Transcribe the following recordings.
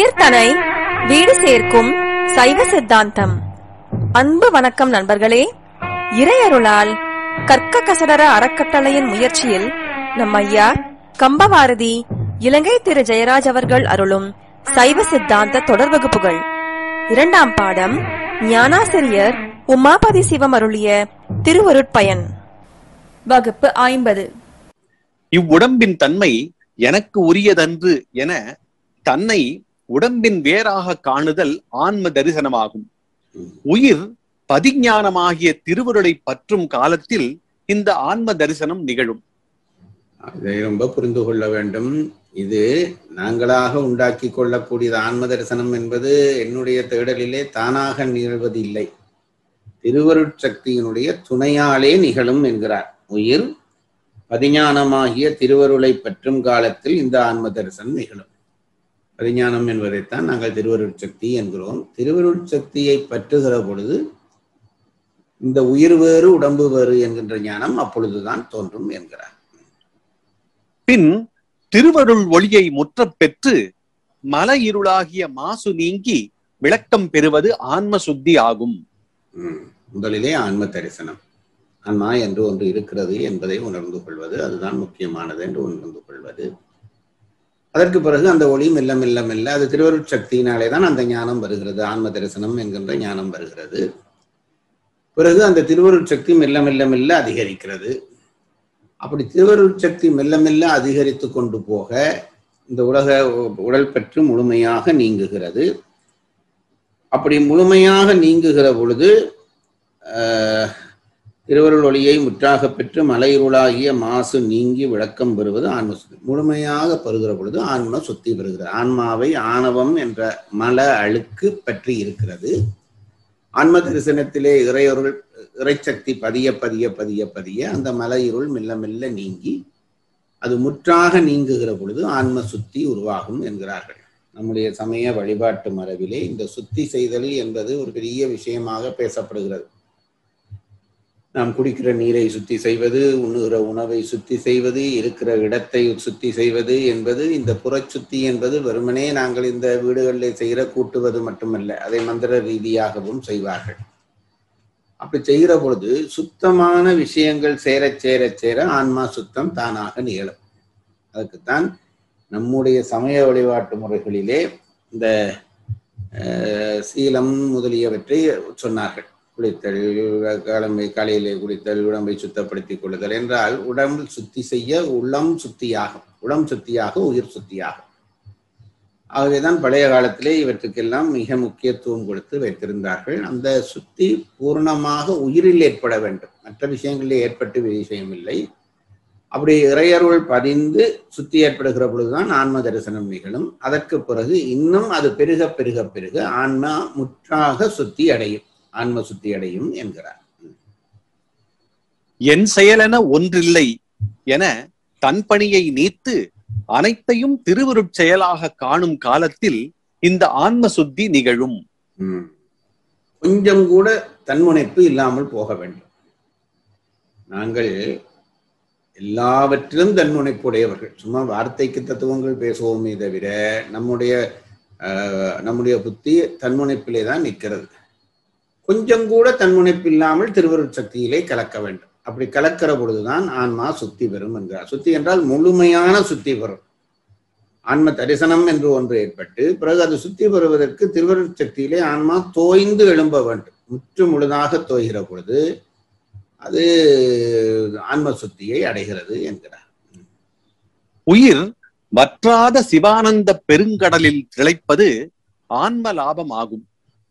உயிர்தனை வீடு சேர்க்கும் சைவ சித்தாந்தம் அன்பு வணக்கம் நண்பர்களே இறையருளால் கற்க கசடர அறக்கட்டளையின் முயற்சியில் நம் ஐயா கம்பவாரதி இலங்கை திரு ஜெயராஜ் அவர்கள் அருளும் சைவ சித்தாந்த தொடர் வகுப்புகள் இரண்டாம் பாடம் ஞானாசிரியர் உமாபதி சிவம் அருளிய திருவருட்பயன் வகுப்பு ஐம்பது இவ்வுடம்பின் தன்மை எனக்கு உரியதன்று என தன்னை உடம்பின் வேறாக காணுதல் ஆன்ம தரிசனமாகும் உயிர் பதிஞானமாகிய திருவருளை பற்றும் காலத்தில் இந்த ஆன்ம தரிசனம் நிகழும் இதை ரொம்ப புரிந்து கொள்ள வேண்டும் இது நாங்களாக உண்டாக்கி கொள்ளக்கூடியது ஆன்ம தரிசனம் என்பது என்னுடைய தேடலிலே தானாக நிகழ்வது இல்லை திருவருட்சக்தியினுடைய துணையாலே நிகழும் என்கிறார் உயிர் பதிஞானமாகிய திருவருளை பற்றும் காலத்தில் இந்த ஆன்ம தரிசனம் நிகழும் பதிஞானம் என்பதைத்தான் நாங்கள் திருவருட்சக்தி என்கிறோம் திருவருட்சக்தியை பற்றுகிற பொழுது இந்த உயிர் வேறு உடம்பு வேறு என்கின்ற ஞானம் அப்பொழுதுதான் தோன்றும் என்கிறார் பின் திருவருள் ஒளியை முற்றப் பெற்று மல இருளாகிய மாசு நீங்கி விளக்கம் பெறுவது ஆன்ம சுத்தி ஆகும் ம். முதலிலே ஆன்ம தரிசனம் ஆன்மா என்று ஒன்று இருக்கிறது என்பதை உணர்ந்து கொள்வது அதுதான் முக்கியமானது என்று உணர்ந்து கொள்வது அதற்கு பிறகு அந்த ஒளி மெல்ல மெல்ல மெல்ல அது திருவருட் சக்தியினாலே தான் அந்த ஞானம் வருகிறது ஆன்ம தரிசனம் என்கின்ற ஞானம் வருகிறது பிறகு அந்த திருவருட் சக்தி மெல்ல மெல்ல மெல்ல அதிகரிக்கிறது அப்படி திருவருட் சக்தி மெல்ல மெல்ல அதிகரித்து கொண்டு போக இந்த உலக உடல் பற்று முழுமையாக நீங்குகிறது அப்படி முழுமையாக நீங்குகிற பொழுது ஆஹ், திருவருள் ஒளியை முற்றாக பெற்று மலையிருளாகிய மாசு நீங்கி விளக்கம் பெறுவது ஆன்ம சுத்தி முழுமையாக பெறுகிற பொழுது ஆன்ம சுத்தி பெறுகிறது ஆன்மாவை ஆணவம் என்ற மல அழுக்கு பற்றி இருக்கிறது ஆன்ம தரிசனத்திலே இறையொருள் இறைச்சக்தி பதிய பதிய பதிய பதிய அந்த மலையிருள் மெல்ல மெல்ல நீங்கி அது முற்றாக நீங்குகிற பொழுது ஆன்ம சுத்தி உருவாகும் என்கிறார்கள் நம்முடைய சமய வழிபாட்டு மரபிலே இந்த சுத்தி செய்தல் என்பது ஒரு பெரிய விஷயமாக பேசப்படுகிறது நாம் குடிக்கிற நீரை சுத்தி செய்வது உண்ணுகிற உணவை சுத்தி செய்வது இருக்கிற இடத்தை சுத்தி செய்வது என்பது இந்த புறச்சுத்தி என்பது வெறுமனே நாங்கள் இந்த வீடுகளில் செய்கிற கூட்டுவது மட்டுமல்ல அதை மந்திர ரீதியாகவும் செய்வார்கள் அப்படி செய்கிற பொழுது சுத்தமான விஷயங்கள் சேர சேர சேர ஆன்மா சுத்தம் தானாக நிகழும் அதுக்குத்தான் நம்முடைய சமய வழிபாட்டு முறைகளிலே இந்த அஹ், சீலம் முதலியவற்றை சொன்னார்கள் குளித்தல் கிளம்பை காலையிலே குளித்தல் உடம்பை சுத்தப்படுத்திக் கொள்ளுதல் என்றால் உடம்பு சுத்தி செய்ய உள்ளம் சுத்தியாகும் உளம் சுத்தியாக உயிர் சுத்தியாகும் ஆகவேதான் பழைய காலத்திலே இவற்றுக்கெல்லாம் மிக முக்கியத்துவம் கொடுத்து வைத்திருந்தார்கள் அந்த சுத்தி பூர்ணமாக உயிரில் ஏற்பட வேண்டும் மற்ற விஷயங்களில் ஏற்பட்டு விஷயம் இல்லை அப்படி இறையருள் பதிந்து சுத்தி ஏற்படுகிற பொழுதுதான் ஆன்ம தரிசனம் நிகழும் அதற்கு பிறகு இன்னும் அது பெருக பெருக பெருக ஆன்மா முற்றாக சுத்தி அடையும் ஆன்ம சுத்தி அடையும் என்கிறார் என் செயலென ஒன்றில்லை என தன் பணியை நீத்து அனைத்தையும் திருவருட் செயலாக காணும் காலத்தில் இந்த ஆன்ம சுத்தி நிகழும் ம். கொஞ்சம் கூட தன்முனைப்பு இல்லாமல் போக வேண்டும் நாங்கள் எல்லாவற்றிலும் தன்முனைப்புடையவர்கள் சும்மா வார்த்தைக்கு தத்துவங்கள் பேசுவோமே தவிர நம்முடைய ஆஹ், நம்முடைய புத்தி தன்முனைப்பிலே தான் நிற்கிறது கொஞ்சம் கூட தன்முனைப்பு இல்லாமல் திருவருட் சக்தியிலே கலக்க வேண்டும் அப்படி கலக்கிற பொழுதுதான் ஆன்மா சுத்தி பெறும் என்கிறார் சுத்தி என்றால் முழுமையான சுத்தி பெறும் ஆன்ம தரிசனம் என்று ஒன்று ஏற்பட்டு பிறகு அது சுத்தி பெறுவதற்கு திருவருட் சக்தியிலே ஆன்மா தோய்ந்து எழும்ப வேண்டும் முற்று முழுதாக தோய்கிற பொழுது அது ஆன்ம சுத்தியை அடைகிறது என்கிறார் உயிர் வற்றாத சிவானந்த பெருங்கடலில் திளைப்பது ஆன்ம லாபம் ஆகும்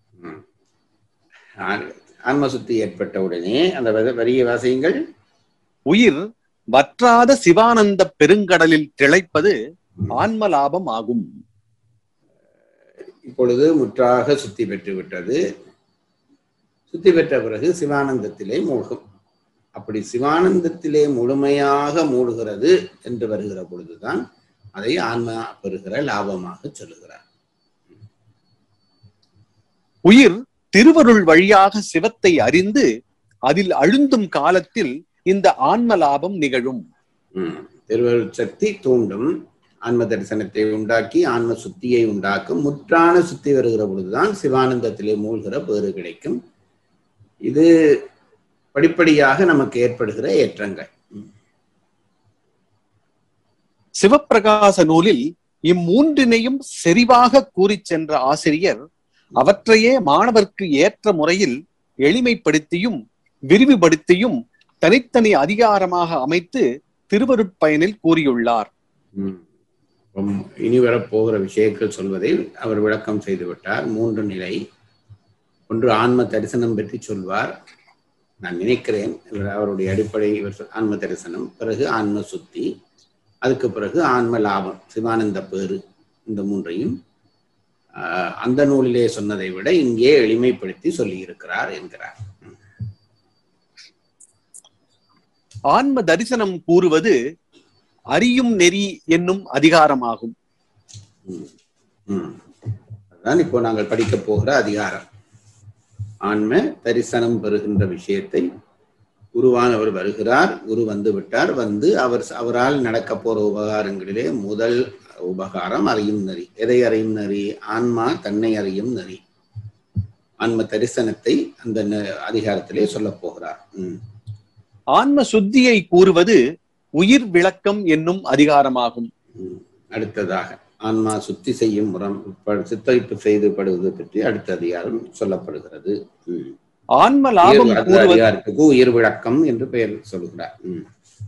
ஆன்- ஆன்ம சுத்தி ஏற்பட்ட உடனே அந்த வரி- வரிய வாசியங்கள் உயிர் வற்றாத சிவானந்த பெருங்கடலில் திளைப்பது ஆன்ம லாபம் ஆகும் இப்பொழுது முற்றாக சுத்தி பெற்று விட்டது சுத்தி பெற்ற பிறகு சிவானந்தத்திலே மூழ்கும் அப்படி சிவானந்தத்திலே முழுமையாக மூழ்கிறது என்று வருகிற பொழுதுதான் அதை ஆன்மா பெறுகிற லாபமாக சொல்லுகிறார் உயிர் திருவருள் வழியாக சிவத்தை அறிந்து அதில் அழுந்தும் காலத்தில் இந்த ஆன்ம லாபம் நிகழும் ம். திருவருட் சக்தி தூண்டும் ஆன்ம தரிசனத்தை உண்டாக்கி ஆன்ம சுத்தியை உண்டாக்கும் முற்றான சுத்தி வருகிற பொழுதுதான் சிவானந்தத்திலே மூழ்கிற பேறு கிடைக்கும் இது படிப்படியாக நமக்கு ஏற்படுகிற ஏற்றங்கள் சிவப்பிரகாச நூலில் இம்மூன்றினையும் செறிவாக கூறிச் சென்ற ஆசிரியர் அவற்றையே மாணவர்க்கு ஏற்ற முறையில் எளிமைப்படுத்தியும் விரிவுபடுத்தியும் தனித்தனி அதிகாரமாக அமைத்து திருவருட்பயனில் கூறியுள்ளார் ம். ரொம்ப இனி வரப்போகிற விஷயங்கள் சொல்வதை அவர் விளக்கம் செய்து விட்டார் மூன்று நிலை ஒன்று ஆன்ம தரிசனம் பற்றி சொல்வார் நான் நினைக்கிறேன் இவர் அவருடைய அடிப்படை இவர் சொல்- ஆன்ம தரிசனம் பிறகு ஆன்ம சுத்தி அதுக்கு பிறகு ஆன்ம லாபம் சிவானந்த பேரு இந்த மூன்றையும் ஆஹ், அந்த நூலிலே சொன்னதை விட இங்கே எளிமைப்படுத்தி சொல்லியிருக்கிறார் என்கிறார் ஆன்ம தரிசனம் கூறுவது அறியும் நெறி என்னும் அதிகாரமாகும் ம். அதுதான் இப்போ நாங்கள் படிக்க போகிற அதிகாரம் ஆன்ம தரிசனம் பெறுகின்ற விஷயத்தை குருவானவர் வருகிறார் குரு வந்து விட்டார் வந்து அவர் அவரால் நடக்க போற உபகாரங்களிலே முதல் உபகாரம் அறியும் நெறி எதை அறியும் நெறி ஆன்மா தன்னை அறியும் நெறி ஆன்ம தரிசனத்தை அந்த நெ- அதிகாரத்திலே சொல்லப் போகிறார் ம். ஆன்ம சுத்தியை கூறுவது உயிர் விளக்கம் என்னும் அதிகாரமாகும் ம். அடுத்ததாக ஆன்மா சுத்தி செய்யும் முறம் ப- சித்தரிப்பு செய்து படுவது பற்றி அடுத்த அதிகாரம் சொல்லப்படுகிறது ம். ஆன்ம லாபம் உயிர் அடுத்த கூறுவது அதிகாரத்துக்கு உயிர் விளக்கம் என்று பெயர் சொல்கிறார் ம்.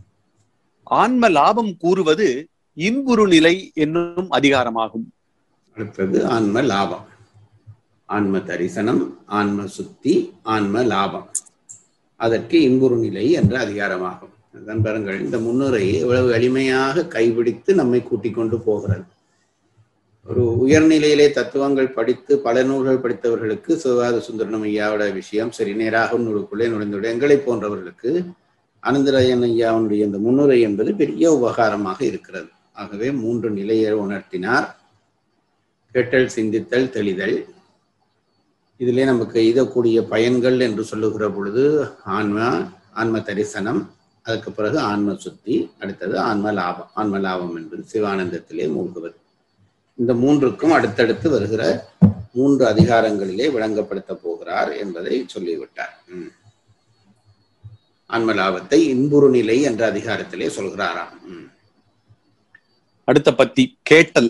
ஆன்ம லாபம் கூறுவது இன்புறு நிலை என்னும் அதிகாரமாகும் அடுத்தது ஆன்ம லாபம் ஆன்ம தரிசனம் ஆன்ம சுத்தி ஆன்ம லாபம் அதற்கு இன்புறு நிலை என்ற அதிகாரமாகும் அதுதான் பாருங்கள் இந்த முன்னுரை எவ்வளவு எளிமையாக கைபிடித்து நம்மை கூட்டிக் கொண்டு போகிறது ஒரு உயர்நிலையிலே தத்துவங்கள் படித்து பல நூல்கள் படித்தவர்களுக்கு சிவகாத சுந்தரம் ஐயாவோட விஷயம் சரி நேராக நூலுக்குள்ளே நுழைந்துவிட எங்களை போன்றவர்களுக்கு அனந்தராயன் ஐயாவுடைய இந்த முன்னுரை என்பது பெரிய உபகாரமாக இருக்கிறது ஆகவே மூன்று நிலையை உணர்த்தினார் கேட்டல் சிந்தித்தல் தெளிதல் இதிலே நமக்கு எய்தக்கூடிய பயன்கள் என்று சொல்லுகிற பொழுது ஆன்மா ஆன்ம தரிசனம் அதுக்கு பிறகு ஆன்ம சுத்தி அடுத்தது ஆன்ம லாபம் ஆன்ம லாபம் என்பது சிவானந்தத்திலே மூழ்குவது இந்த மூன்றுக்கும் அடுத்தடுத்து வருகிற மூன்று அதிகாரங்களிலே விளங்கப்படுத்த போகிறார் என்பதை சொல்லிவிட்டார் ம். ஆன்ம லாபத்தை இன்புறு நிலை என்ற அதிகாரத்திலே சொல்கிறாராம் ம். அடுத்த பத்தி கேட்டல்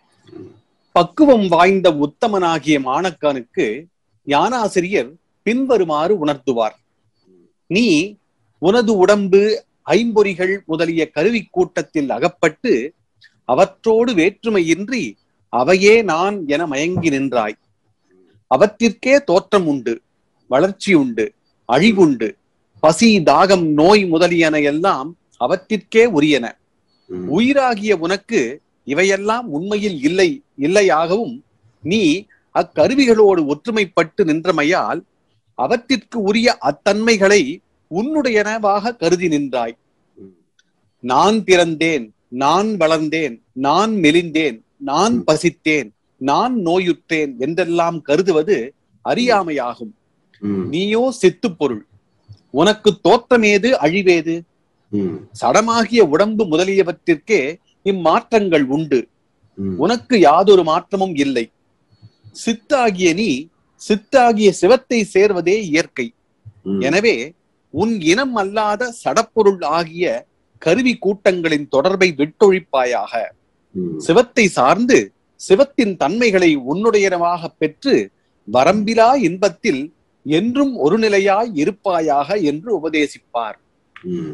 பக்குவம் வாய்ந்த உத்தமனாகிய மாணக்கனுக்கு ஞானாசிரியர் பின்வருமாறு உணர்த்துவார் நீ உனது உடம்பு ஐம்பொறிகள் முதலிய கருவி கூட்டத்தில் அகப்பட்டு அவற்றோடு வேற்றுமையின்றி அவையே நான் என மயங்கி நின்றாய் அவற்றிற்கே தோற்றம் உண்டு வளர்ச்சி உண்டு அழிவுண்டு பசி தாகம் நோய் முதலியன எல்லாம் அவற்றிற்கே உரியன ம். உயிராகிய உனக்கு இவையெல்லாம் உண்மையில் இல்லை இல்லையாகவும் நீ அக்கருவிகளோடு ஒற்றுமைப்பட்டு நின்றமையால் அவற்றிற்கு உரிய அத்தன்மைகளை உன்னுடையனவாக கருதி நின்றாய் ம். நான் பிறந்தேன் நான் வளர்ந்தேன் நான் மெலிந்தேன் நான் ம். பசித்தேன் நான் நோயுற்றேன் என்றெல்லாம் கருதுவது அறியாமையாகும் ம். நீயோ செத்துப் பொருள் உனக்கு தோற்றமேது அழிவேது ம். சடமாகிய உடம்பு முதலியவற்றிற்கே இம்மாற்றங்கள் உண்டு ம். உனக்கு யாதொரு மாற்றமும் இல்லை சித்தாகிய நீ சித்தாகிய சிவத்தை சேர்வதே இயற்கை ம். எனவே உன் இனம் அல்லாத சடப்பொருள் ஆகிய கருவி கூட்டங்களின் தொடர்பை விட்டொழிப்பாயாக ம். சிவத்தை சார்ந்து சிவத்தின் தன்மைகளை உன்னுடையனவாக பெற்று வரம்பிலா இன்பத்தில் என்றும் ஒரு நிலையாய் இருப்பாயாக என்று உபதேசிப்பார் ம்.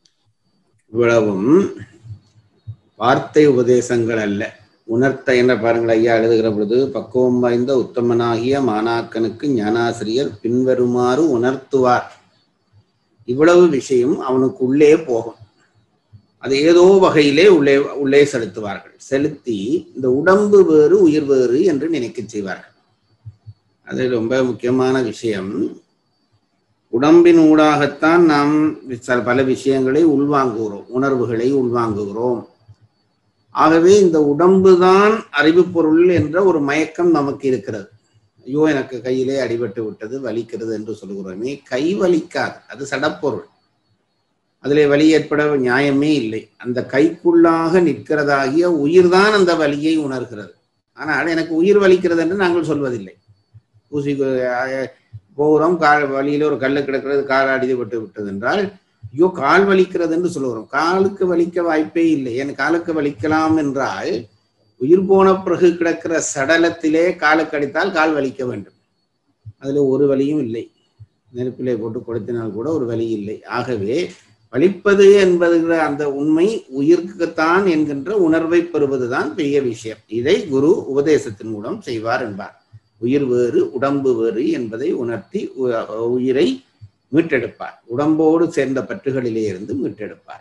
இவ்வளவும் வார்த்தை உபதேசங்கள் அல்ல உணர்த்த என்ன பாருங்கள் ஐயா எழுதுகிற பொழுது பக்குவம் வாய்ந்த உத்தமனாகிய மாணாக்கனுக்கு ஞானாசிரியர் பின்வருமாறு உணர்த்துவார் இவ்வளவு விஷயம் அவனுக்கு உள்ளே போகும் அது ஏதோ வகையிலே உள்ளே உள்ளே செலுத்துவார்கள் செலுத்தி இந்த உடம்பு வேறு உயிர் வேறு என்று நினைக்க செய்வார்கள் அது ரொம்ப முக்கியமான விஷயம் உடம்பின் ஊடாகத்தான் நாம் ச- பல விஷயங்களை உள்வாங்குகிறோம் உணர்வுகளை உள்வாங்குகிறோம் ஆகவே இந்த உடம்புதான் அறிவு பொருள் என்ற ஒரு மயக்கம் நமக்கு இருக்கிறது ஐயோ எனக்கு கையிலே அடிபட்டு விட்டது வலிக்கிறது என்று சொல்கிறோமே கை வலிக்காது அது சடப்பொருள் அதிலே வலி ஏற்பட நியாயமே இல்லை அந்த கைக்குள்ளாக நிற்கிறதாகிய உயிர்தான் அந்த வலியை உணர்கிறது ஆனால் எனக்கு உயிர் வலிக்கிறது என்று நாங்கள் சொல்வதில்லை ஊசி கு- அஹ் போகிறோம் கால் வழியில ஒரு கல்லு கிடக்கிறது கால் அடிபட்டு விட்டது என்றால் ஐயோ கால் வலிக்கிறது என்று சொல்லுகிறோம் காலுக்கு வலிக்க வாய்ப்பே இல்லை ஏன் காலுக்கு வலிக்கலாம் என்றால் உயிர் போன பிறகு கிடக்கிற சடலத்திலே காலுக்கு அடித்தால் கால் வலிக்க வேண்டும் அதுல ஒரு வலியும் இல்லை நெருப்பிலே போட்டு கொளுத்தினால் கூட ஒரு வலி இல்லை ஆகவே வலிப்பது என்பதுகிற அந்த உண்மை உயிர்க்குத்தான் என்கின்ற உணர்வை பெறுவதுதான் பெரிய விஷயம் இதை குரு உபதேசத்தின் மூலம் செய்வார் என்பார் உயிர் வேறு உடம்பு வேறு என்பதை உணர்த்தி உ- உயிரை மீட்டெடுப்பார் உடம்போடு சேர்ந்த பற்றுகளிலே இருந்து மீட்டெடுப்பார்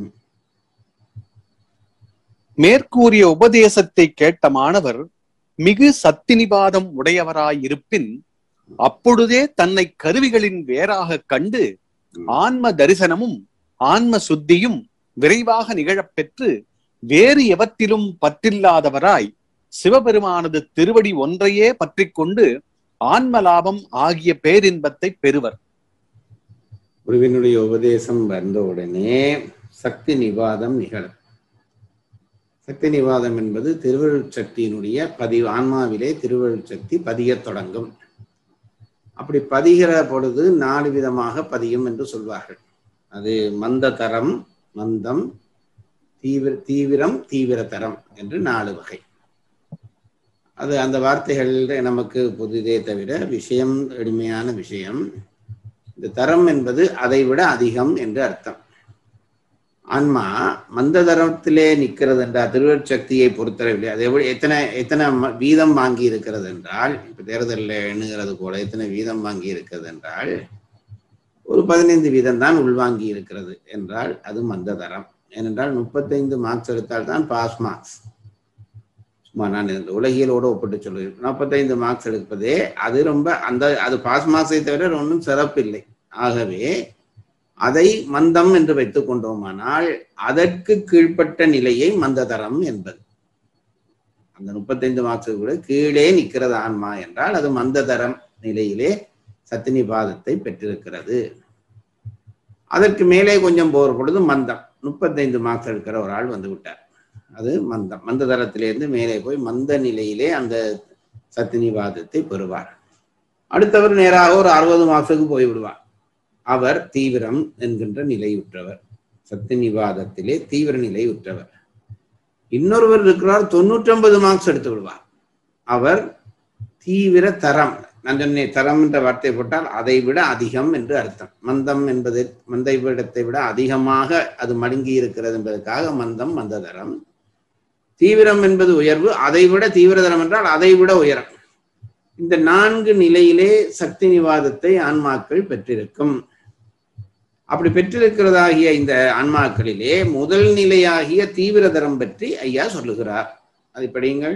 மேற்கூறிய உபதேசத்தை கேட்ட மாணவர் மிகு சத்தினிவாதம் உடையவராயிருப்பின் அப்பொழுதே தன்னை கருவிகளின் வேறாக கண்டு ஆன்ம தரிசனமும் ஆன்ம சுத்தியும் விரைவாக நிகழப் பெற்று வேறு எவத்திலும் பற்றில்லாதவராய் சிவபெருமானது திருவடி ஒன்றையே பற்றிக் கொண்டு ஆன்ம லாபம் ஆகிய பேரின்பத்தை பெறுவர் குருவினுடைய உபதேசம் வந்த உடனே சக்தி நிவாதம் நிகழும் சக்தி நிவாதம் என்பது திருவருள் சக்தியினுடைய பதிவு ஆன்மாவிலே திருவருள் சக்தி பதியத் தொடங்கும் அப்படி பதிகிற பொழுது நாலு விதமாக பதியும் என்று சொல்வார்கள் அது மந்த தரம் மந்தம் தீவிர தீவிரம் தீவிரதரம் என்று நாலு வகை அது அந்த வார்த்தைகள் நமக்கு புதிதே தவிர விஷயம் எளிமையான விஷயம் இந்த தரம் என்பது அதை விட அதிகம் என்று அர்த்தம் ஆன்மா மந்த தரத்திலே நிற்கிறது என்றால் திருவருட் சக்தியை பொறுத்தளவில்லை அதை விட எத்தனை எத்தனை ம- வீதம் வாங்கி இருக்கிறது என்றால் இப்ப தேர்தலில் எண்ணுகிறது போல எத்தனை வீதம் வாங்கி இருக்கிறது என்றால் ஒரு பதினைந்து வீதம் தான் உள்வாங்கி இருக்கிறது என்றால் அது மந்த தரம் ஏனென்றால் முப்பத்தைந்து மார்க்ஸ் எடுத்தால் தான் பாஸ் மார்க்ஸ் சும்மா நான் இந்த உலகியலோடு ஒப்பிட்டு சொல்லுவேன் நாற்பத்தைந்து மார்க்ஸ் எடுப்பதே அது ரொம்ப அந்த அது பாஸ் மார்க்ஸை தவிர ஒன்றும் சிறப்பு இல்லை ஆகவே அதை மந்தம் என்று வைத்துக் கொண்டோமானால் அதற்கு கீழ்ப்பட்ட நிலையை மந்ததரம் என்பது அந்த முப்பத்தைந்து மார்க்ஸை கூட கீழே நிற்கிறது ஆன்மா என்றால் அது மந்ததரம் நிலையிலே சத்தினிபாதத்தை பெற்றிருக்கிறது அதற்கு மேலே கொஞ்சம் போகிற பொழுது மந்தம் முப்பத்தைந்து மார்க்ஸ் எடுக்கிற ஒரு ஆள் வந்து விட்டார் அது மந்தம் மந்த தரத்திலிருந்து மேலே போய் மந்த நிலையிலே அந்த சத்தினிவாதத்தை பெறுவார் அடுத்தவர் நேராக ஒரு அறுபது மார்க்ஸுக்கு போய் விடுவார் அவர் தீவிரம் என்கின்ற நிலையுற்றவர் சத்தினிவாதத்திலே தீவிர நிலை உற்றவர் இன்னொருவர் இருக்கிறார் தொண்ணூற்றி ஒன்பது மார்க்ஸ் எடுத்து விடுவார் அவர் தீவிர தரம் நான் சொன்னேன் தரம் என்ற வார்த்தை போட்டால் அதை விட அதிகம் என்று அர்த்தம் மந்தம் என்பது மந்தை விடத்தை விட அதிகமாக அது மடங்கி இருக்கிறது என்பதற்காக மந்தம் மந்ததரம் தீவிரம் என்பது உயர்வு அதை விட தீவிரதரம் என்றால் அதை விட உயரம் இந்த நான்கு நிலையிலே சக்தி நிவாதத்தை ஆன்மாக்கள் பெற்றிருக்கும் அப்படி பெற்றிருக்கிறதாகிய இந்த ஆன்மாக்களிலே முதல் நிலையாகிய தீவிரதரம் பற்றி ஐயா சொல்லுகிறார் அதை படியுங்கள்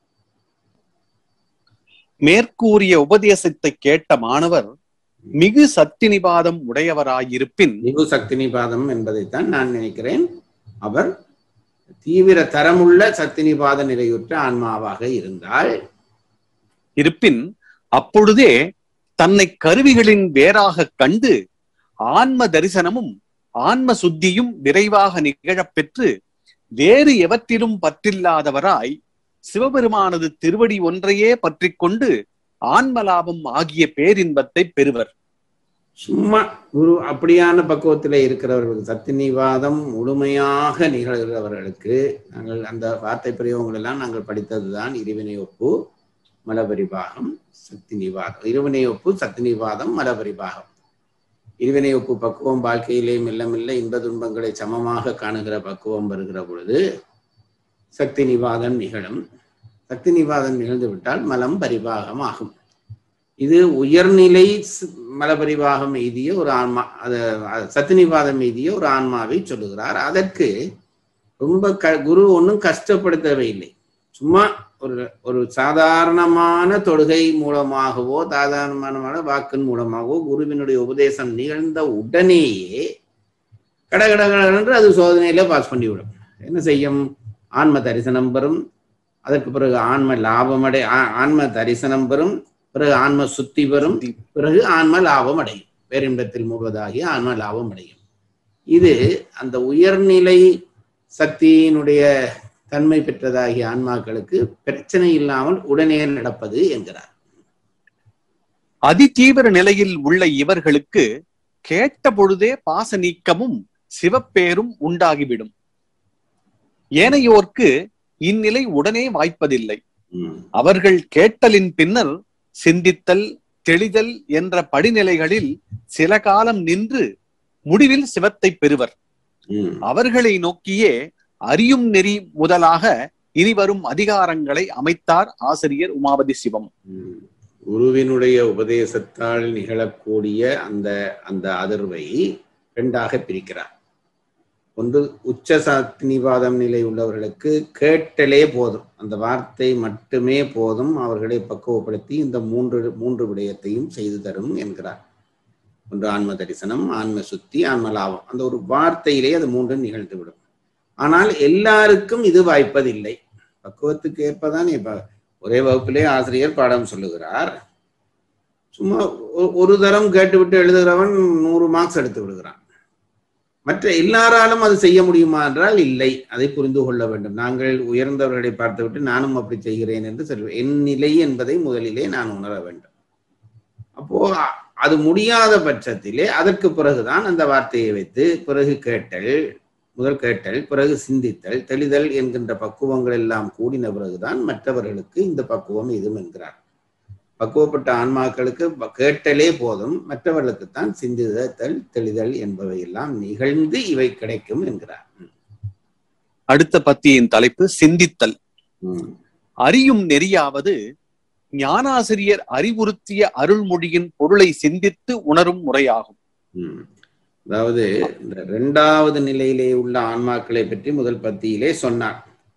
மேற்கூறிய உபதேசத்தை கேட்ட மாணவர் மிகு சத்தினிவாதம் உடையவராயிருப்பின் மிகு சக்தி நிபாதம் என்பதைத்தான் நான் நினைக்கிறேன் அவர் தீவிர தரமுள்ள சக்தி நிபாத நிலையுற்ற ஆன்மாவாக இருந்தால் இருப்பின் அப்பொழுதே தன்னை கருவிகளின் வேறாக கண்டு ஆன்ம தரிசனமும் ஆன்ம சுத்தியும் விரைவாக நிகழப் பெற்று வேறு எவற்றிலும் பற்றில்லாதவராய் சிவபெருமானது திருவடி ஒன்றையே பற்றிக் கொண்டு ஆன்ம லாபம் ஆகிய பேரின்பத்தை பெறுவர் சும்மா குரு அப்படியான பக்குவத்தில் இருக்கிறவர்களுக்கு சக்தி நிவாதம் முழுமையாக நிகழ்கிறவர்களுக்கு நாங்கள் அந்த வார்த்தை பிரயோகங்கள் எல்லாம் நாங்கள் படித்ததுதான் இருவினை ஒப்பு மலபரிபாகம் சக்தி நிவாதம் இருவினை ஒப்பு சக்தி நிவாதம் மலபரிபாகம் இருவினை ஒப்பு பக்குவம் வாழ்க்கையிலே மெல்ல மெல்ல இன்ப துன்பங்களை சமமாக காணுகிற பக்குவம் வருகிற பொழுது சக்தி நிவாதம் நிகழும் சக்தி நிவாதம் நிகழ்ந்து விட்டால் மலம் பரிபாகம் ஆகும் இது உயர்நிலை ஸ்- மலபரிவாகம் எய்திய ஒரு ஆன்மா அது அது சத்தினிவாதம் எய்திய ஒரு ஆன்மாவை சொல்லுகிறார் அதற்கு ரொம்ப க குரு ஒன்றும் கஷ்டப்படுத்தவே இல்லை சும்மா ஒரு ஒரு சாதாரணமான தொழுகை மூலமாகவோ சாதாரணமான வாக்கின் மூலமாகவோ குருவினுடைய உபதேசம் நிகழ்ந்த உடனேயே கட கட கடன்று அது சோதனையில பாஸ் பண்ணிவிடும் என்ன செய்யும் ஆன்ம தரிசனம் பெறும் அதற்கு பிறகு ஆன்ம லாபமடை ஆ- ஆன்ம தரிசனம் பெறும் பிறகு ஆன்ம சுத்தி பெறும் பிறகு ஆன்ம லாபம் அடையும் பேரின்பத்தில் மூழ்வதாகி ஆன்ம லாபம் அடையும் இது அந்த உயர்நிலை சக்தியினுடைய தன்மை பெற்றதாகிய ஆன்மாக்களுக்கு பிரச்சனை இல்லாமல் உடனே நடப்பது என்கிறார் அதிதீவிர நிலையில் உள்ள இவர்களுக்கு கேட்ட பொழுதே பாச நீக்கமும் சிவப்பேரும் உண்டாகிவிடும் ஏனையோர்க்கு இந்நிலை உடனே வாய்ப்பதில்லை ம், அவர்கள் கேட்டலின் பின்னர் சிந்தித்தல் தெளிதல் என்ற படிநிலைகளில் சில காலம் நின்று முடிவில் சிவத்தை பெறுவர் ம், அவர்களை நோக்கியே அறியும் நெறி முதலாக இனிவரும் அதிகாரங்களை அமைத்தார் ஆசிரியர் உமாபதி சிவம் ம். குருவினுடைய உபதேசத்தால் நிகழக்கூடிய அந்த அந்த அதிர்வை இரண்டாக பிரிக்கிறார் ஒன்று உச்ச சாத்தினிவாதம் நிலை உள்ளவர்களுக்கு கேட்டலே போதும் அந்த வார்த்தை மட்டுமே போதும் அவர்களை பக்குவப்படுத்தி இந்த மூன்று மூன்று விடயத்தையும் செய்து தரும் என்கிறார் ஒன்று ஆன்ம தரிசனம் ஆன்ம சுத்தி ஆன்ம லாபம் அந்த ஒரு வார்த்தையிலே அது மூன்றும் நிகழ்ந்துவிடும் ஆனால் எல்லாருக்கும் இது வாய்ப்பதில்லை பக்குவத்துக்கு ஏற்பதான் இப்ப ஒரே வகுப்பிலே ஆசிரியர் பாடம் சொல்லுகிறார் சும்மா ஒ- ஒரு தரம் கேட்டுவிட்டு எழுதுகிறவன் நூறு மார்க்ஸ் எடுத்து விடுகிறான் மற்ற எல்லாராலும் அது செய்ய முடியுமா என்றால் இல்லை அதை புரிந்து கொள்ள வேண்டும் நாங்கள் உயர்ந்தவர்களை பார்த்துவிட்டு நானும் அப்படி செய்கிறேன் என்று சொல்வேன் என் நிலை என்பதை முதலிலே நான் உணர வேண்டும் அப்போ அ- அது முடியாத பட்சத்திலே அதற்கு பிறகுதான் அந்த வார்த்தையை வைத்து பிறகு கேட்டல் முதல் கேட்டல் பிறகு சிந்தித்தல் தெளிதல் என்கின்ற பக்குவங்கள் எல்லாம் கூடின பிறகுதான் மற்றவர்களுக்கு இந்த பக்குவம் இதுவும் என்கிறார் பக்குவப்பட்ட ஆன்மாக்களுக்கு ப- கேட்டலே போதும் மற்றவர்களுக்கு தான் சிந்தித்தல் தெளிதல் என்பவை எல்லாம் நிகழ்ந்து இவை கிடைக்கும் என்கிறார் அடுத்த பத்தியின் தலைப்பு சிந்தித்தல் ம். அறியும் நெறியாவது ஞானாசிரியர் அறிவுறுத்திய அருள்மொழியின் பொருளை சிந்தித்து உணரும் முறையாகும் ம். அதாவது இந்த இரண்டாவது நிலையிலே உள்ள ஆன்மாக்களை பற்றி முதல் பத்தியிலே சொன்னார்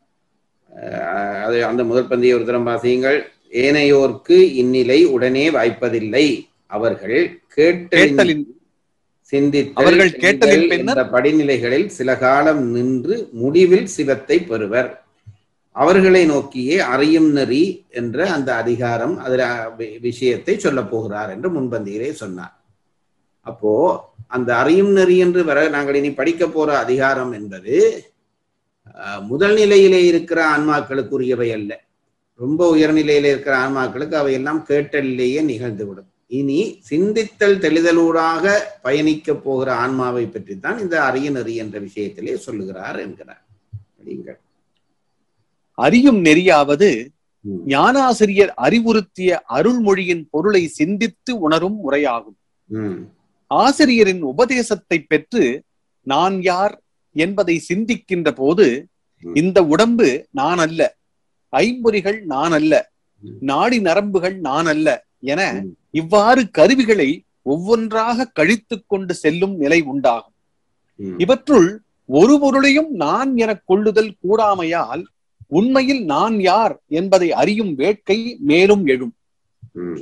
அஹ் அது அந்த முதல் பந்தியை ஒரு தரம் வாசியுங்கள் ஏனையோர்க்கு இந்நிலை உடனே வாய்ப்பதில்லை அவர்கள் கேட்டலின் கேட்டலின் சிந்தித்தல் அவர்கள் கேட்டலின் தெளிதல் பின்னர் என்ற படிநிலைகளில் சில காலம் நின்று முடிவில் சிவத்தை பெறுவர் அவர்களை நோக்கியே அறியும் நெறி என்ற அந்த அதிகாரம் அதில் வி- விஷயத்தை சொல்ல போகிறார் என்று முன்பந்தியிலே சொன்னார் அப்போ அந்த அறியும் நெறி என்று வர நாங்கள் இனி படிக்க போற அதிகாரம் என்பது அஹ், முதல் நிலையிலே இருக்கிற ஆன்மாக்களுக்குரியவை அல்ல ரொம்ப உயர்நிலையில இருக்கிற ஆன்மாக்களுக்கு அவையெல்லாம் கேட்டலிலேயே நிகழ்ந்துவிடும் இனி சிந்தித்தல் தெளிதலூடாக பயணிக்க போகிற ஆன்மாவை பற்றித்தான் இந்த அரிய நெறி என்ற விஷயத்திலே சொல்லுகிறார் என்கிறார் படியுங்கள். அறியும் நெறியாவது ம். ஞானாசிரியர் அறிவுறுத்திய அருள்மொழியின் பொருளை சிந்தித்து உணரும் முறையாகும் ம். ஆசிரியரின் உபதேசத்தை பெற்று நான் யார் என்பதை சிந்திக்கின்ற போது ம். இந்த உடம்பு நான் அல்ல ஐம்பொறிகள் நான் அல்ல ம். நாடி நரம்புகள் நான் அல்ல என ம். இவ்வாறு கருவிகளை ஒவ்வொன்றாக கழித்துக் கொண்டு செல்லும் நிலை உண்டாகும் ம். இவற்றுள் ஒரு பொருளையும் நான் எனக் கொள்ளுதல் கூடாமையால் உண்மையில் நான் யார் என்பதை அறியும் வேட்கை மேலும் எழும் ம்.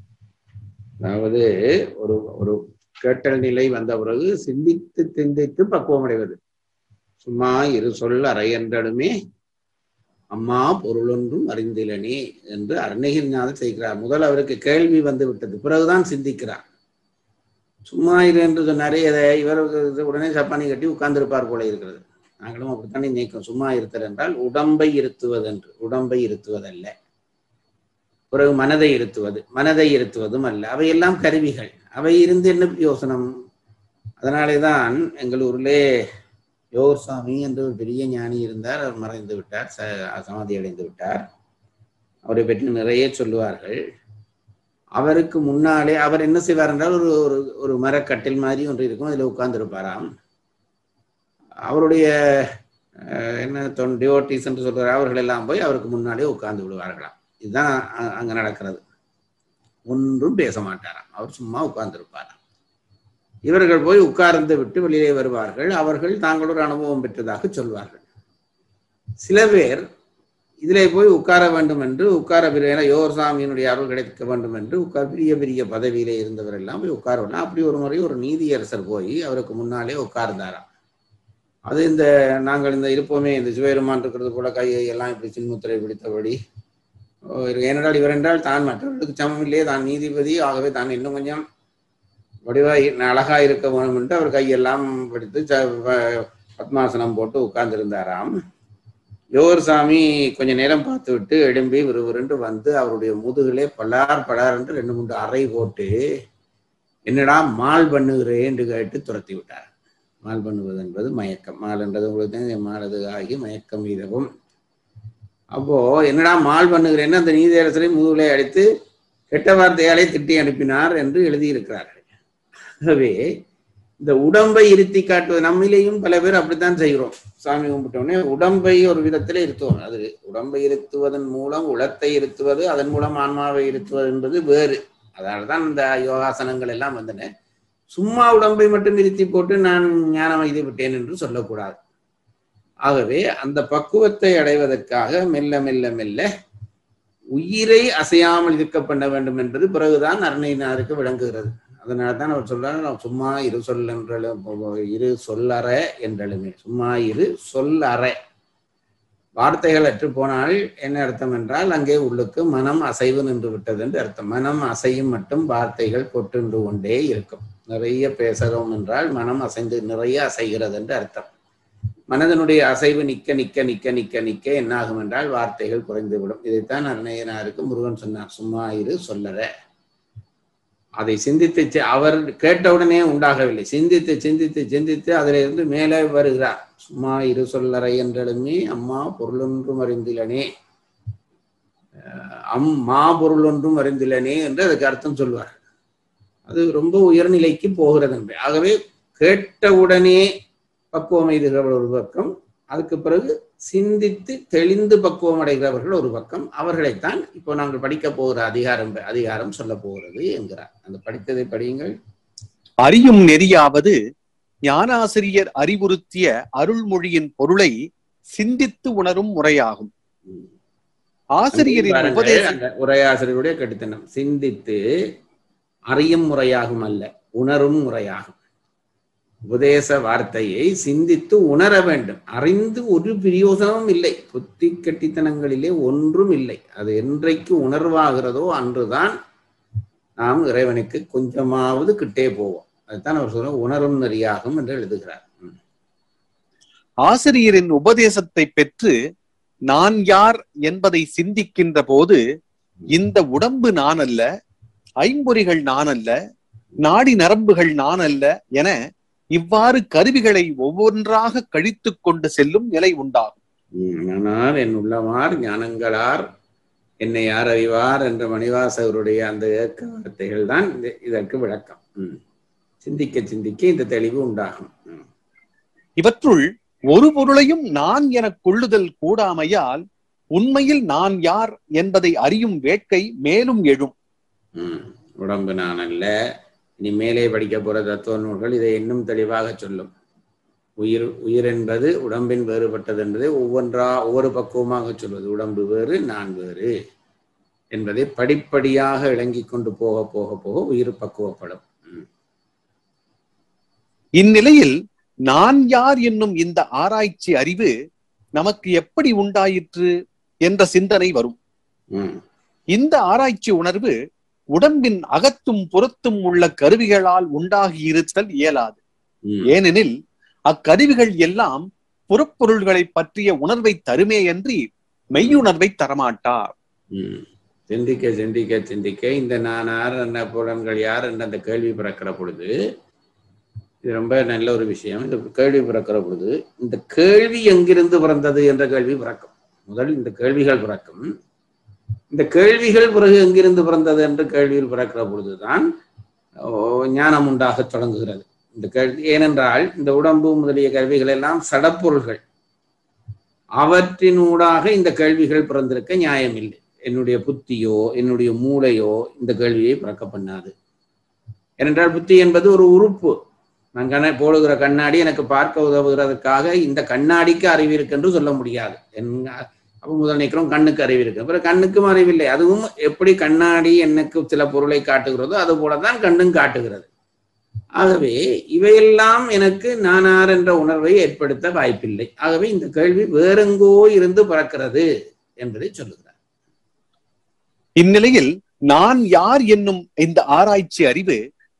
அதாவது ஒரு ஒரு கேட்டல் நிலை வந்த பிறகு சிந்தித்து சிந்தித்து பக்குவம் அடைவது சும்மா இரு சொல் அறை என்றலுமே அம்மா பொருளொன்றும் அறிந்திலனே என்று அருணகிரிநாதர் செய்கிறார் முதல் அவருக்கு கேள்வி வந்து விட்டது பிறகுதான் சிந்திக்கிறார் சும்மா இரு என்று சொன்னாரே இதை இவர் உடனே சப்பானி கட்டி உட்கார்ந்திருப்பார் போல இருக்கிறது நாங்களும் அப்படித்தானே நினைக்கிறோம் சும்மா இருத்தல் என்றால் உடம்பை இருத்துவதென்று உடம்பை இருத்துவதல்ல பிறகு மனதை இருத்துவது மனதை இருத்துவதும் அல்ல அவையெல்லாம் கருவிகள் அவை இருந்து என்ன பிரயோசனம் அதனாலே தான் எங்கள் ஊரிலே யோகர் சுவாமி என்று ஒரு பெரிய ஞானி இருந்தார் அவர் மறைந்து விட்டார் ச- சமாதி அடைந்து விட்டார் அவரை பற்றி நிறைய சொல்லுவார்கள் அவருக்கு முன்னாலே அவர் என்ன செய்வார் என்றால் ஒரு ஒரு ஒரு மரக்கட்டில் மாதிரி ஒன்று இருக்கும் அதில் உட்கார்ந்திருப்பாராம் அவருடைய அஹ், என்ன தொன் டிவோட்டிஸ் என்று சொல்கிறார் அவர்கள் எல்லாம் போய் அவருக்கு முன்னாலே உட்கார்ந்து விடுவார்களாம் இதுதான் அ- அங்க நடக்கிறது ஒன்றும் பேச மாட்டாராம் அவர் சும்மா உட்கார்ந்திருப்பாராம் இவர்கள் போய் உட்கார்ந்து விட்டு வெளியே வருவார்கள் அவர்கள் தாங்கள் ஒரு அனுபவம் பெற்றதாக சொல்வார்கள் சில பேர் இதிலே போய் உட்கார வேண்டும் என்று உட்கார விரைவில் யோர் சாமியினுடைய அருள் கிடைக்க வேண்டும் என்று உட்கார் பெரிய பெரிய பதவியிலே இருந்தவர் எல்லாம் போய் உட்கார வேண்டாம் அப்படி ஒரு முறை ஒரு நீதியரசர் போய் அவருக்கு முன்னாலே உட்கார்ந்தாராம் அது இந்த நாங்கள் இந்த இருப்போமே இந்த சிவபெருமான் இருக்கிறது போல கையை எல்லாம் இப்படி சின்முத்திரை பிடித்தபடி ஓ, ஏனென்றால் இவர் என்றால் தான் மற்றவர்களுக்கு சமம் இல்லையே தான் நீதிபதி ஆகவே தான் இன்னும் கொஞ்சம் வடிவா அழகா இருக்க வேணும் என்று அவர் கையெல்லாம் பிடித்து ச- வ- பத்மாசனம் போட்டு உட்கார்ந்திருந்தாராம் யோகர் சாமி கொஞ்ச நேரம் பார்த்து விட்டு எழும்பி விறுவிறுண்டு வந்து அவருடைய முதுகிலே பலார் பலார் என்று ரெண்டு மூன்று அறை போட்டு என்னடா மால் பண்ணுகிறேன் என்று கேட்டு துரத்தி விட்டார் மால் பண்ணுவது என்பது மயக்கம் மால் என்றது உங்களுக்கு தெரியும், மாலது ஆகி மயக்கம் வீதவும் அப்போ என்னடா மால் பண்ணுகிறேன்னு அந்த நீதியரசரை முதுகிலே அடித்து கெட்ட வார்த்தையாலே திட்டி அனுப்பினார் என்று எழுதியிருக்கிறார்கள் ஆகவே இந்த உடம்பை இருத்தி காட்டுவது நம்மிலேயும் பல பேர் அப்படித்தான் செய்கிறோம் சாமி கும்பிட்டோடனே உடம்பை ஒரு விதத்தில் இருத்துவோம் அது உடம்பை இருத்துவதன் மூலம் உளத்தை இருத்துவது அதன் மூலம் ஆன்மாவை இருத்துவது என்பது வேறு அதனால தான் இந்த யோகாசனங்கள் எல்லாம் வந்தன சும்மா உடம்பை மட்டும் இருத்தி போட்டு நான் ஞானம் எய்து விட்டேன் என்று சொல்லக்கூடாது ஆகவே அந்த பக்குவத்தை அடைவதற்காக மெல்ல மெல்ல மெல்ல உயிரை அசையாமல் இருக்க பண்ண வேண்டும் என்பது பிறகுதான் அருணையினாருக்கு விளங்குகிறது அதனால தான் அவர் சொல்றாரு நான் சும்மா இரு சொல் என்றலும் இரு சொல்லற என்றலுமே சும்மா இரு சொல்லற வார்த்தைகள் அற்று போனால் என்ன அர்த்தம் என்றால் அங்கே உள்ளுக்கு மனம் அசைவு நின்று விட்டது என்று அர்த்தம் மனம் அசையும் மட்டும் வார்த்தைகள் கொட்டுண்டு கொண்டே இருக்கும் நிறைய பேசுகிறோம் என்றால் மனம் அசைந்து நிறைய அசைகிறது என்று அர்த்தம் மனதனுடைய அசைவு நிக்க நிக்க நிக்க நிக்க நிக்க என்னாகும் என்றால் வார்த்தைகள் குறைந்துவிடும் இதைத்தான் அருணையனாருக்கு முருகன் சொன்னார் சும்மா இரு சொல்லற அதை சிந்தித்து சி- அவர் கேட்டவுடனே உண்டாகவில்லை சிந்தித்து சிந்தித்து சிந்தித்து அதிலிருந்து மேலே வருகிறார் சும்மா இரு சொல்லறை என்றலுமே அம்மா பொருளொன்றும் அறிந்திலனே அஹ் அம்மா பொருள் ஒன்றும் அறிந்திலனே என்று அதுக்கு அர்த்தம் சொல்வார் அது ரொம்ப உயர்நிலைக்கு போகிறது என்று ஆகவே கேட்டவுடனே பக்குவம் எய்துகிறவர் ஒரு பக்கம் அதுக்கு பிறகு சிந்தித்து தெளிந்து பக்குவம் அடைகிறவர்கள் ஒரு பக்கம் அவர்களைத்தான் இப்போ நாங்கள் படிக்க போகிற அதிகாரம் அதிகாரம் சொல்ல போகிறது என்கிறார் அந்த படித்ததை படியுங்கள் அறியும் நெறியாவது ஞானாசிரியர் அறிவுறுத்திய அருள்மொழியின் பொருளை சிந்தித்து உணரும் முறையாகும் ஆசிரியரின் பாருங்கள், உபதேசம் அந்த உரையாசிரியருடைய கடித்தனம் சிந்தித்து அறியும் முறையாகும் அல்ல உணரும் முறையாகும் உபதேச வார்த்தையை சிந்தித்து உணர வேண்டும் அறிந்து ஒரு பிரயோசனமும் இல்லை புத்தி கட்டித்தனங்களிலே ஒன்றும் இல்லை அது என்றைக்கு உணர்வாகிறதோ அன்றுதான் நாம் இறைவனுக்கு கொஞ்சமாவது கிட்டே போவோம் அதுதான் அவர் சொல்ற உணரும் நெறியாகும் என்று எழுதுகிறார் ம். ஆசிரியரின் உபதேசத்தை பெற்று நான் யார் என்பதை சிந்திக்கின்ற போது இந்த உடம்பு நான் அல்ல ஐம்பொறிகள் நான் அல்ல நாடி நரம்புகள் நான் அல்ல என இவ்வாறு கருவிகளை ஒவ்வொன்றாக கழித்துக் கொண்டு செல்லும் நிலை உண்டாகும் ம், ஆனால் என் உள்ளமார் ஞானங்களார் என்னை யார் அறிவார் என்ற மணிவாசகருடைய அந்த ஏக்க வார்த்தைகள் தான் இது- இதற்கு விளக்கம் ம். சிந்திக்க சிந்திக்க இந்த தெளிவு உண்டாகும் ம். இவற்றுள் ஒரு பொருளையும் நான் எனக் கொள்ளுதல் கூடாமையால் உண்மையில் நான் யார் என்பதை அறியும் வேட்கை மேலும் எழும் ம். உடம்பு நான் அல்ல இனி மேலே படிக்க போற தத்துவ நூல்கள் இதை இன்னும் தெளிவாக சொல்லும் உயிர் உயிர் என்பது உடம்பின் வேறுபட்டது என்பதை ஒவ்வொன்றா ஒவ்வொரு பக்குவமாக சொல்வது உடம்பு வேறு நான் வேறு என்பதை படிப்படியாக விளங்கிக் கொண்டு போக போக போக உயிர் பக்குவப்படும் ம். இந்நிலையில் நான் யார் என்னும் இந்த ஆராய்ச்சி அறிவு நமக்கு எப்படி உண்டாயிற்று என்ற சிந்தனை வரும் ம். இந்த ஆராய்ச்சி உணர்வு உடம்பின் அகத்தும் புறத்தும் உள்ள கருவிகளால் உண்டாகி இருத்தல் இயலாது ம். ஏனெனில் அக்கருவிகள் எல்லாம் புறப்பொருள்களை பற்றிய உணர்வை தருமேயன்றி மெய்யுணர்வை தரமாட்டா ம். சிந்திக்க சிந்திக்க சிந்திக்க இந்த நான் யார் என்ன புலன்கள் யார் என்ற அந்த கேள்வி பிறக்கிற பொழுது இது ரொம்ப நல்ல ஒரு விஷயம் இந்த கேள்வி பிறக்கிற பொழுது இந்த கேள்வி எங்கிருந்து பிறந்தது என்ற கேள்வி பிறக்கும் முதல் இந்த கேள்விகள் பிறக்கும் இந்த கேள்விகள் பிறகு எங்கிருந்து பிறந்தது என்ற கேள்வியில் பிறக்கிற பொழுதுதான் ஓ, ஞானம் உண்டாக தொடங்குகிறது இந்த கேள்வி ஏனென்றால் இந்த உடம்பு முதலிய கருவிகள் எல்லாம் சடப்பொருள்கள் அவற்றினூடாக இந்த கேள்விகள் பிறந்திருக்க நியாயம் இல்லை என்னுடைய புத்தியோ என்னுடைய மூளையோ இந்த கேள்வியை பிறக்க பண்ணாது ஏனென்றால் புத்தி என்பது ஒரு உறுப்பு நான் கண்ண போடுகிற கண்ணாடி எனக்கு பார்க்க உதவுகிறதுக்காக இந்த கண்ணாடிக்கு அறிவு இருக்கு என்று சொல்ல முடியாது என்ன அப்போ முதல் நிற்கிறோம் கண்ணுக்கு அறிவு இருக்கு அப்புறம் கண்ணுக்கும் அறிவில்லை அதுவும் எப்படி கண்ணாடி எனக்கு சில பொருளை காட்டுகிறதோ அது போலதான் கண்ணும் காட்டுகிறது ஆகவே இவையெல்லாம் எனக்கு நானார் என்ற உணர்வை ஏற்படுத்த வாய்ப்பில்லை ஆகவே இந்த கேள்வி வேறெங்கோ இருந்து பிறக்கிறது என்பதை சொல்லுகிறார் இந்நிலையில் நான் யார் என்னும் இந்த ஆராய்ச்சி அறிவு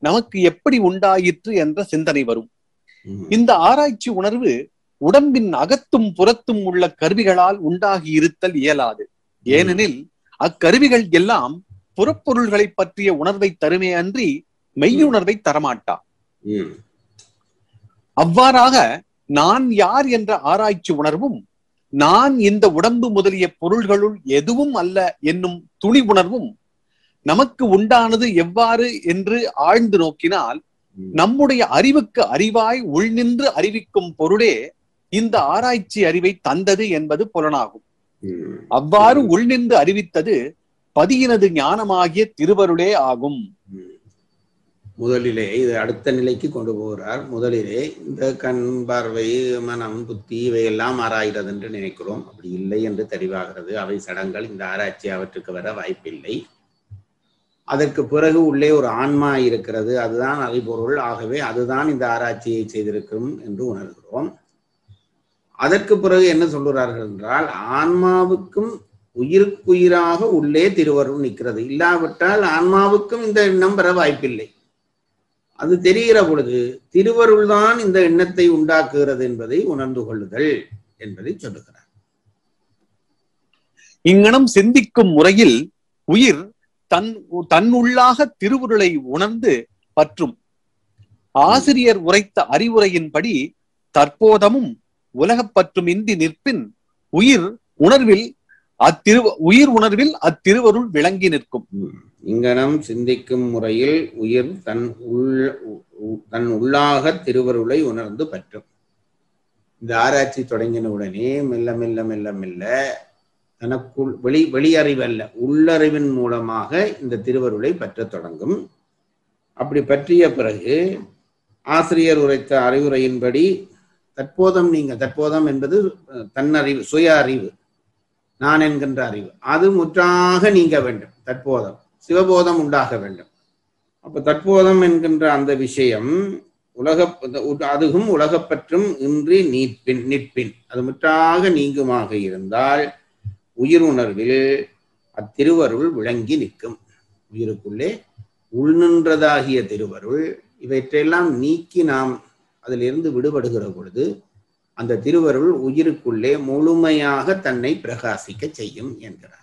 நமக்கு எப்படி உண்டாயிற்று என்ற சிந்தனை வரும் ம். இந்த ஆராய்ச்சி உணர்வு உடம்பின் அகத்தும் புறத்தும் உள்ள கருவிகளால் உண்டாகி இருத்தல் இயலாது ஏனெனில் அக்கருவிகள் எல்லாம் புறப்பொருள்களை பற்றிய உணர்வை தருமே அன்றி மெய்யுணர்வை தரமாட்டா ம். அவ்வாறாக நான் யார் என்ற ஆராய்ச்சி உணர்வும் நான் இந்த உடம்பு முதலிய பொருள்களுள் எதுவும் அல்ல என்னும் துணி உணர்வும் நமக்கு உண்டானது எவ்வாறு என்று ஆழ்ந்து நோக்கினால் ம். நம்முடைய அறிவுக்கு அறிவாய் உள்நின்று அறிவிக்கும் பொருளே இந்த ஆராய்ச்சி அறிவை தந்தது என்பது புலனாகும் ம். அவ்வாறு உள்நின்று அறிவித்தது பதியினது ஞானமாகிய திருவருளே ஆகும் ம். முதலிலே இது அடுத்த நிலைக்கு கொண்டு போகிறார் முதலிலே இந்த கண் பார்வை மனம் புத்தி இவையெல்லாம் ஆராய்கிறது என்று நினைக்கிறோம் அப்படி இல்லை என்று தெளிவாகிறது அவை சடங்கள் இந்த ஆராய்ச்சி அவற்றுக்கு வர வாய்ப்பில்லை அதற்கு பிறகு உள்ளே ஒரு ஆன்மா இருக்கிறது அதுதான் அறிபொருள் ஆகவே அதுதான் இந்த ஆராய்ச்சியை செய்திருக்கும் என்று உணர்கிறோம் அதற்கு பிறகு என்ன சொல்லுகிறார்கள் என்றால் ஆன்மாவுக்கும் உயிருக்குயிராக உள்ளே திருவருள் நிற்கிறது இல்லாவிட்டால் ஆன்மாவுக்கும் இந்த எண்ணம் பெற வாய்ப்பில்லை அது தெரிகிற பொழுது திருவருள் தான் இந்த எண்ணத்தை உண்டாக்குகிறது என்பதை உணர்ந்து கொள்ளுதல் என்பதை சொல்லுகிறார் இங்கனம் சிந்திக்கும் முறையில் உயிர் தன் தன்னுள்ளாக திருவுருளை உணர்ந்து பற்றும் ஆசிரியர் உரைத்த அறிவுரையின்படி தற்போதமும் உலகப் பற்றும் இன்றி நிற்பின் உயிர் உணர்வில் அத்திரு உயிர் உணர்வில் அத்திருவருள் விளங்கி நிற்கும் இங்கனம் சிந்திக்கும் முறையில் உயிர் தன் உள் உ- தன் உள்ளாக திருவருளை உணர்ந்து பற்றும் இந்த ஆராய்ச்சி தொடங்கின உடனே மெல்ல மெல்ல மெல்ல மெல்ல தனக்குள் வெளி வெளியறிவல்ல உள்ளறிவின் மூலமாக இந்த திருவருளை பற்றத் தொடங்கும் அப்படி பற்றிய பிறகு ஆசிரியர் உரைத்த அறிவுரையின்படி தற்போதம் நீங்க தற்போதம் என்பது அஹ், தன்னறிவு சுய அறிவு நான் என்கின்ற அறிவு அது முற்றாக நீங்க வேண்டும் தற்போதம் சிவபோதம் உண்டாக வேண்டும் அப்ப தற்போதம் என்கின்ற அந்த விஷயம் உலக அதுவும் உலகப்பற்றும் இன்றி நீட்பின் நிற்பின் அது முற்றாக நீங்குமாக இருந்தால் உயிர் உணர்வில் அத்திருவருள் விளங்கி நிற்கும் உயிருக்குள்ளே உள்நின்றதாகிய திருவருள் இவற்றையெல்லாம் நீக்கி நாம் அதிலிருந்து விடுபடுகிற பொழுது அந்த திருவருள் உயிருக்குள்ளே முழுமையாக தன்னை பிரகாசிக்க செய்யும் என்கிறார்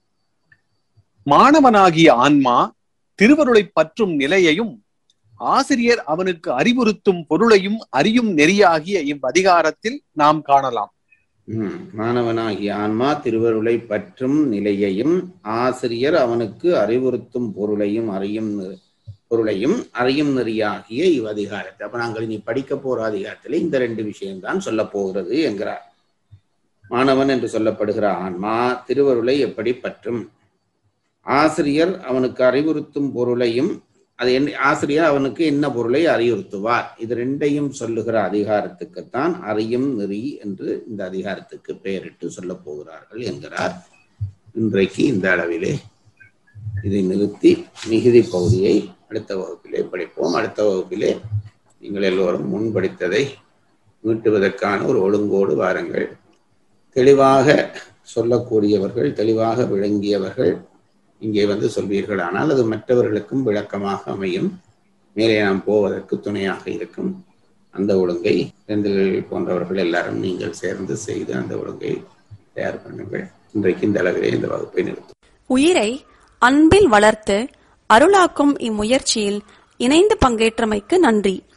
மாணவனாகிய ஆன்மா திருவருளை பற்றும் நிலையையும் ஆசிரியர் அவனுக்கு அறிவுறுத்தும் பொருளையும் அறியும் நெறியாகிய இவ்வதிகாரத்தில் நாம் காணலாம் ம். மாணவனாகிய ஆன்மா திருவருளை பற்றும் நிலையையும் ஆசிரியர் அவனுக்கு அறிவுறுத்தும் பொருளையும் அறியும் நெ- பொருளையும் அறியும் நெறியாகிய இவ்வதிகாரத்தை அப்ப நாங்கள் இனி படிக்க போற அதிகாரத்தில் இந்த ரெண்டு விஷயம்தான் சொல்ல போகிறது என்கிறார் மாணவன் என்று சொல்லப்படுகிற ஆன்மா திருவருளை எப்படி பற்றும் ஆசிரியர் அவனுக்கு அறிவுறுத்தும் பொருளையும் அது என்ன ஆசிரியர் அவனுக்கு என்ன பொருளை அறிவுறுத்துவார் இது ரெண்டையும் சொல்லுகிற அதிகாரத்துக்குத்தான் அறியும் நெறி என்று இந்த அதிகாரத்துக்கு பெயரிட்டு சொல்லப் போகிறார்கள் என்கிறார் இன்றைக்கு இந்த அளவிலே இதை நிறுத்தி மிகுதி பகுதியை அடுத்த வகுப்பிலே படிப்போம் அடுத்த வகுப்பிலே நீங்கள் எல்லோரும் முன் படித்ததை மீட்டுவதற்கான ஒரு ஒழுங்கோடு வாருங்கள் தெளிவாக சொல்லக்கூடியவர்கள் தெளிவாக விளங்கியவர்கள் இங்கே வந்து சொல்வீர்கள் ஆனால் அது மற்றவர்களுக்கும் விளக்கமாக அமையும் மேலே நாம் போவதற்கு துணையாக இருக்கும் அந்த ஒழுங்கை செந்தில்கள் போன்றவர்கள் எல்லாரும் நீங்கள் சேர்ந்து செய்து அந்த ஒழுங்கை தயார் பண்ணுங்கள் இன்றைக்கு இந்த அளவிலே இந்த வகுப்பை நிறுத்தும் உயிரை அன்பில் வளர்த்து அருளாக்கும் இம்முயற்சியில் இணைந்து பங்கேற்றமைக்கு நன்றி